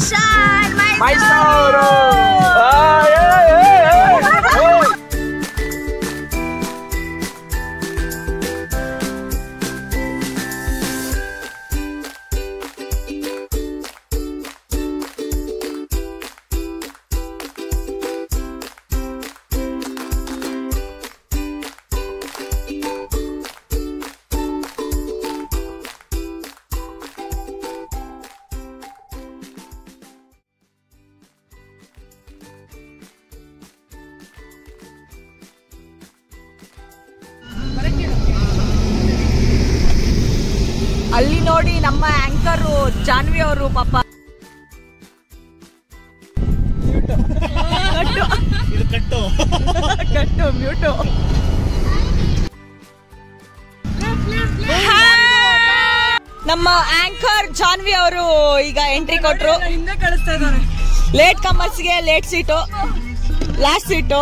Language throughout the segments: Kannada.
ಸ್ಟೇಷನ್ ಮೈಸೂರು ಆ, ಏ, ಏ, ಏ, ಏ. ಅಲ್ಲಿ ನೋಡಿ ನಮ್ಮ ಆಂಕರ್ ಜಾನ್ವಿ ಅವರು ಪಾಪ ಕಟ್ಟು ಕಟ್ಟು ಮ್ಯೂಟು ನಮ್ಮ ಆಂಕರ್ ಜಾನ್ವಿ ಅವರು ಈಗ ಎಂಟ್ರಿ ಕೊಟ್ರು ಹಿಂದೆ ಕಳಿಸ್ತಾ ಇದ್ದಾರೆ ಲೇಟ್ ಕಮರ್ಸ್ಗೆ late seat last seat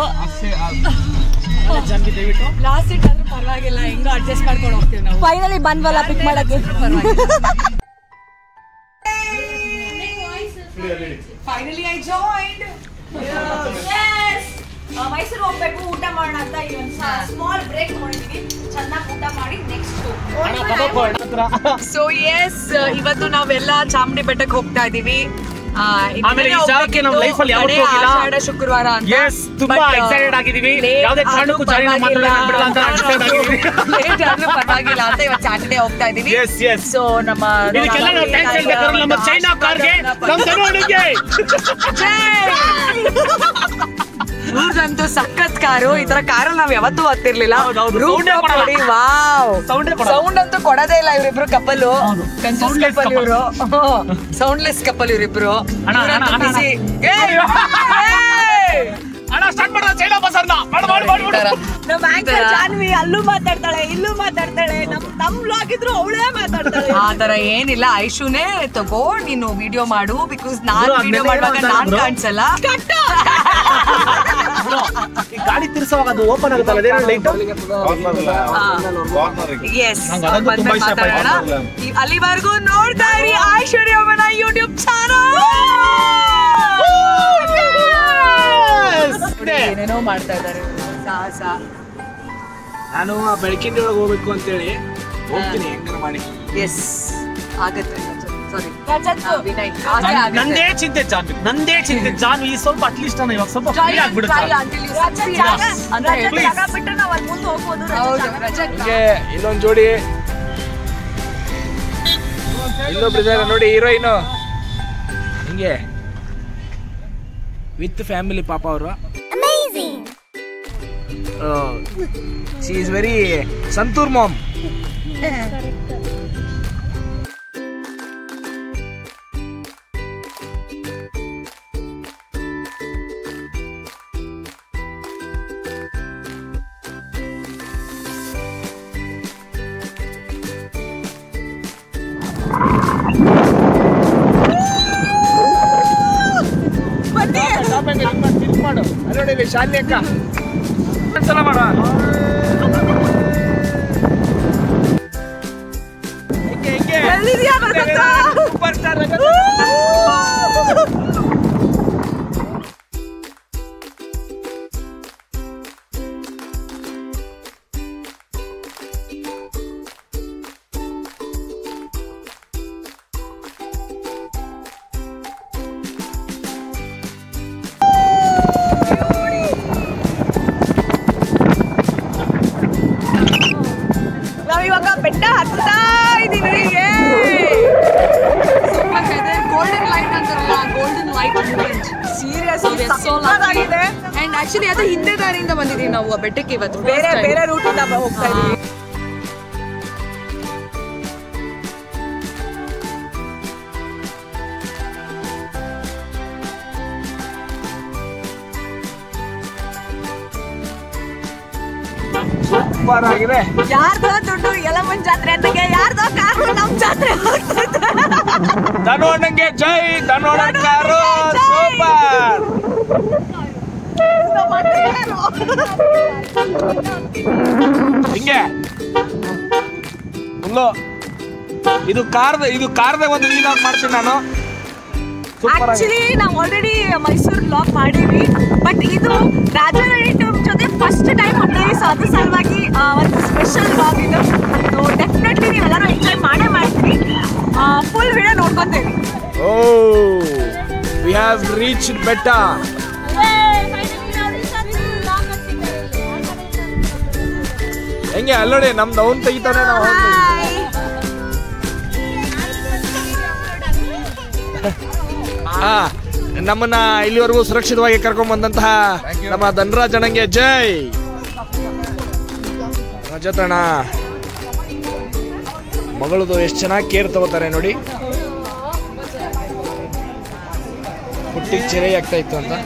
last seat ಆದ್ರೂ ಪರವಾಗಿಲ್ಲ ಹೆಂಗೋ ಅಡ್ಜಸ್ಟ್ ಮಾಡ್ಕೊಂಡು ಹೋಗ್ತೀವಿ ನಾವು ಫೈನಲಿ ಬಂದ್ವಲ್ಲ ಪಿಕ್ ಮಾಡಕ್ಕೆ ಫೈನಲಿ ಐ ಜಾಯಿಂಡ್ ಮೈಸೂರು ಹೋಗ್ಬೇಕು ಊಟ ಮಾಡೋಣ ಅಂತ ಒಂದು ಸ್ಮಾಲ್ ಬ್ರೇಕ್ ಮಾಡಿದೀವಿ ಚೆನ್ನಾಗಿ ಊಟ ಮಾಡಿ ನೆಕ್ಸ್ಟ್ ಸೊ ಎಸ್ ಇವತ್ತು ನಾವೆಲ್ಲ ಚಾಮುಂಡಿ ಬೆಟ್ಟಕ್ಕೆ ಹೋಗ್ತಾ ಇದೀವಿ ಆ, ಇನ್ನೊಂದೇ ಆಮೇಲೆ ಈ ಜಾಗಕ್ಕೆ ನಾವು ಹೋಗ್ಬೇಕಿತ್ತು, life ಅಲ್ಲಿ ಯಾವತ್ತೂ ಕಡೆ ಹೋಗಿಲ್ಲ. ಆಷಾಢ ಶುಕ್ರವಾರ ಅಂತ Yes, ತುಂಬಾ But, ಆ, excited ಆಗಿದೀವಿ. late ಯಾವ್ದೇ ಆದ್ರೂ ಕಾರಣಕ್ಕೂ ಜಾರಿನ ಪರವಾಗಿಲ್ಲ. ಮಾತಾಡೋದನ್ನ ಬಿಡಲ್ಲ ಅಂತ decide ಆಗಿದೀವಿ. Late ಆದ್ರೂ ಪರವಾಗಿಲ್ಲ ಅಂತ ಇವತ್ತು ಸ್ಯಾಟರ್ಡೇ ಹೋಗ್ತಾ ಇದೀವಿ Yes, yes. ಸೊ ನಮ್ಮ ಇದಕ್ಕೆಲ್ಲ ನಾವು ಥ್ಯಾಂಕ್ಸ್ ಹೇಳ್ಬೇಕಾದ್ರೆ ನಮ್ಮ ಚೈನಾ ಕಾರ್ಗೆ ನಮ್ಮ ಧನೋಣಿಗೆ ಅಂತೂ ಸಖತ್ ಕಾರು ಈ ತರ ಕಾರಲ್ಲಿ ನಾವ್ ಯಾವತ್ತೂ ಹತ್ತಿರ್ಲಿಲ್ಲ ಹೌದು, ಹೌದು. Sound ಏ ಕೊಡಲ್ಲ. ವಾವ್ Sound ಏ ಕೊಡಲ್ಲ. ಸೌಂಡ್ ಅಂತೂ ಕೊಡೋದೇ ಇಲ್ಲ ಇವರಿಬ್ರು ಕಪಲ್ Soundless ಕಪಲ್ ಇವರು ಸೌಂಡ್ಲೆಸ್ ಕಪಲ್ ಇವರಿಬ್ರು ಅಣ್ಣ, ಅಣ್ಣ, ಅಣ್ಣ, ಅಣ್ಣ. ಅಣ್ಣ ಸ್ಟಾರ್ಟ್ ಮಾಡೋಣ ಚೈನಾ ಬಸ್ಸನ್ನ ಮಾಡು ಮಾಡು ಮಾಡು ಮಾಡು. ನಮ್ಮ ಆಂಕರ್ ಜಾನ್ವಿ ಅಲ್ಲೂ ಮಾತಾಡ್ತಾಳೆ ಇಲ್ಲೂ ಮಾತಾಡ್ತಾಳೆ ನಮ್ ನಮ್ ಬ್ಲಾಗ್ ಇದ್ರು ಅವಳೇ ಮಾತಾಡ್ತಾಳೆ ಆ ತರ ಏನಿಲ್ಲ ಐಶುನೇ ತಗೋ ನೀನು ವಿಡಿಯೋ ಮಾಡು ಬಿಕಾಸ್ ನಾನ್ ಗುರು, ವಿಡಿಯೋ ಅದ್ನೆಲ್ಲ ಮಾಡುವಾಗ ಏನೋ ನಾನ್ ಅಂತಲ್ಲ ಕಾಣಿಸಲ್ಲ ಬ್ರೋ, ಈ ಗಾಡಿ ತಿರ್ಸೋವಾಗ ಅದು ಓಪನ್ ಆಗುತ್ತಲ್ಲ ಅದೇನೋ ಲೈಟ್ ಎಸ್ ನಂಗ್ ಅದಂತೂ ತುಂಬಾ ಇಷ್ಟ ಮಾತಾಡೋಣ ಪಡ್ತೀನಿ. ಈ- ಅಲ್ಲಿವರೆಗೂ ನೋಡ್ತಾ ಇರಿ ಐಶ್ವರ್ಯಮ್ಮನ ಯೂಟ್ಯೂಬ್ ಚಾನಲ್ ಏನೇನೋ ಮಾಡ್ತಾ ಇದ್ದಾರೆ ಸಾಹಸ ನಾನು ಆ ಬೆಳಕಿನ ಒಳಗೆ ಹೋಗ್ಬೇಕು ಅಂತೇಳಿ ಹೋಗ್ತೀನಿ ಹೆಂಗಾರ ಮಾಡಿ ಎಸ್ ಆಗತ್ತೆ ಸಾರಿ ರಜತ್ತು. ವಿನಯ್ ನನ್- ಆಗೇ ಆಗತ್ತೆ. ನಂದೇ ಚಿಂತೆ ಜಾನ್ವಿ ನಂದೇ ಚಿಂತೆ ಜಾನ್ವಿ ಸ್ವಲ್ಪ ಅಟ್ಲೀಸ್ಟ್ ನಾನು ಇವಾಗ ಸ್ವಲ್ಪ Try ಫ್ರೀ and ಆಗ್ಬಿಡುತ್ತೆ try until you Rajat succeed. ಜಾಗ ಅಂತ ರಜತ್ ಹೇಳಿ. ಜಾಗ ಬಿಟ್ರೆ ನಾವ್ ಅಲ್ಲಿ ಮುಂದೆ ಹೋಗ್ಬೋದು ರಜತ್ ಹೌದು ಜಾಗ ರಜತ್ ಹೀಗೆ ಇಲ್ಲೊಂದ್ ಜೋಡಿ ಇಲ್ಲೊಬ್ರು ಇದಾರೆ ನೋಡಿ ಹೀರೋಯಿನ್ ಹಿಂಗೆ ವಿತ್ ಫ್ಯಾಮಿಲಿ ಪಾಪ ಅವರು she is very Santoor mom ಮಾಡು ಅಲ್ಲಿ ನೋಡಿ ಇಲ್ಲಿ ಶಾಲಿನಿ ಅಕ್ಕ ಒಂದ್ಸಲ ಮಾಡು ಹಿಂಗೆ ಹಿಂಗೆ ಎಲ್ಲಿದ್ಯಾ ರಜತ? ಸೂಪರ್ ಸ್ಟಾರ್ ನಾವ್ ಇವಾಗ ಬೆಟ್ಟ ಹತ್ತಾ ಇದೀವಿ ಗೋಲ್ಡನ್ ಲೈಟ್ ಅಂತಾರಲ್ಲ ಗೋಲ್ಡನ್ ಲೈಟ್ ಸೀರಿಯಸ್ಲಿ ಆಗಿದೆ ಅಂಡ್ ಆಕ್ಚುಲಿ ಅದು ಹಿಂದೆ ದಾರಿಯಿಂದ ಬಂದಿದೀವಿ ನಾವು ಆ ಬೆಟ್ಟಕ್ಕೆ ಇವತ್ತು ಬೇರೆ ಬೇರೆ ರೂಟ್ ಇಂದ ಹೋಗ್ತಾ ಇದೀವಿ ಸೂಪರ್ ಆಗಿದೆ ಯಾರ್ದೋ ದುಡ್ಡು ಯಲಮನ್ ಜಾತ್ರೆ ಅಂತಾಗೆ ಯಾರ್ದೋ ಕಾರು ನಮ್ ಜಾತ್ರೆ ಹೋಗ್ತೈತೆ ಧನೋಣಂಗೆ ಜೈ ಧನೋಣಂಗಾರು ಸೂಪರ್ ನಮ್ಮ ಅಣ್ಣ ಯಾರು? ಹಿಂಗೆ ಫುಲ್ಲು ಇದು ಕಾರ್ದ ಇದು ಕಾರ್ದ ಒಂದು ವೀಲಾಗ್ ಮಾಡ್ತೀನಿ ನಾನು Super ಆಗಿದೆ. ಆಕ್ಚುಲಿ ನಾವು ಆಲ್ರೆಡಿ ಮೈಸೂರು ಬ್ಲಾಗ್ ಮಾಡೀವಿ ಬಟ್ ಇದು ರಾಜಾರಾಣಿ ಟೂರ್ ಜೊತೆ ಫಸ್ಟ್ ಟೈಮ್ ಹೋಗ್ತೀವಿ ಸೊ ಅದ್ರ ಸಲುವಾಗಿ ಆ, ಒಂದು ಸ್ಪೆಷಲ್ ಬ್ಲಾಗ್ ಇದು ಸೊ ಡೆಫಿನೆಟ್ಲಿ ನೀವೆಲ್ಲರೂ ಎಂಜಾಯ್ ಮಾಡೇ ಮಾಡ್ತೀವಿ ಫುಲ್ ವಿಡಿಯೋ ನೋಡ್ಕೊಂತೀವಿ ಓ ವಿ ಹ್ಯಾವ್ ರೀಚ್ ಬೆಟ್ಟ ಹೆಂಗೆ ಅಲ್ಲೋಡಿ ನಮ್ದು ಅವ್ನ್ ತೆಗಿತಾನೆ ನಾವು ಅವ್ನ್ ತೆಗಿತೀವಿ. ಹಾ ನಮ್ಮನ್ನ ಇಲ್ಲಿವರೆಗೂ ಸುರಕ್ಷಿತವಾಗಿ ಕರ್ಕೊಂಡ್ ಬಂದಂತಹ ನಮ್ಮ ಧನರಾಜ್ ಅಣ್ಣಂಗೆ ಜೈ ರಜತಣ್ಣ ಮಗಳದು ಎಷ್ಟು ಚೆನ್ನಾಗಿ ಕೇರ್ ತಗೋತಾರೆ ನೋಡಿ ಹುಟ್ಟಿಗೆ ಚೆರೆ ಆಗ್ತಾ ಇತ್ತು ಅಂತ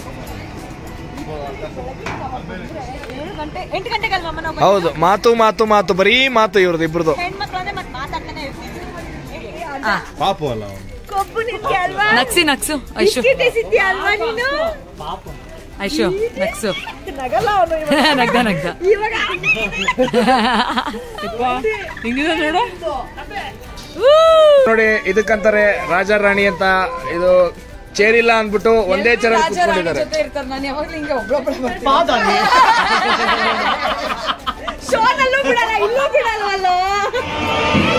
ಎಂಟು ಗಂಟೆಗೆ ಅಲ್ವಾ ನಾವು ಹೌದು ಮಾತು ಮಾತು ಮಾತು ಬರೀ ಮಾತು ಇವ್ರದ್ದು ಇಬ್ರದ್ದು ಹೆಣ್ಮಕ್ಳು ಅಂದ್ರೆ ಮತ್ತೆ ಮಾತಾಡ್ತಾನೆ ಇರ್ತೀವಿ ಪಾಪು ಅಲ್ಲ ಅವನು ಕೊಬ್ಬು ನಿನ್ಗೆ ಅಲ್ವಾ ನಗ್ಸಿ ನಗ್ಸು ಐಶು ಬಿಸ್ಕಿಟ್ ಎಸಿದ್ಯ ಅಲ್ವಾ ನೀನು ಐಶು ನಗ್ಸು ನಗಲ್ಲ ಅವನು ನಗ್ದ ನಗ್ದ ಇವಾಗ ಹಿಂಗಿದೆ ನೋಡು ನೋಡಿ ಇದಕ್ಕಂತಾರೆ ರಾಜಾ ರಾಣಿ ಅಂತ ಇದು ಚೇರಿಲ್ಲ ಅಂದ್ಬಿಟ್ಟು ಒಂದೇ ಚೇರ್ ಕುತ್ಕೊಂಡಿದ್ದಾರೆ ಇರ್ತಾರೆ ನಾನು ಯಾವಾಗ್ಲೂ ಹಿಂಗೆ ಒಬ್ರೊಬ್ರು ಶೋನಲ್ಲೂ ಬಿಡಲ್ಲ ಇಲ್ಲೂ ಬಿಡಲ್ವಲ್ಲ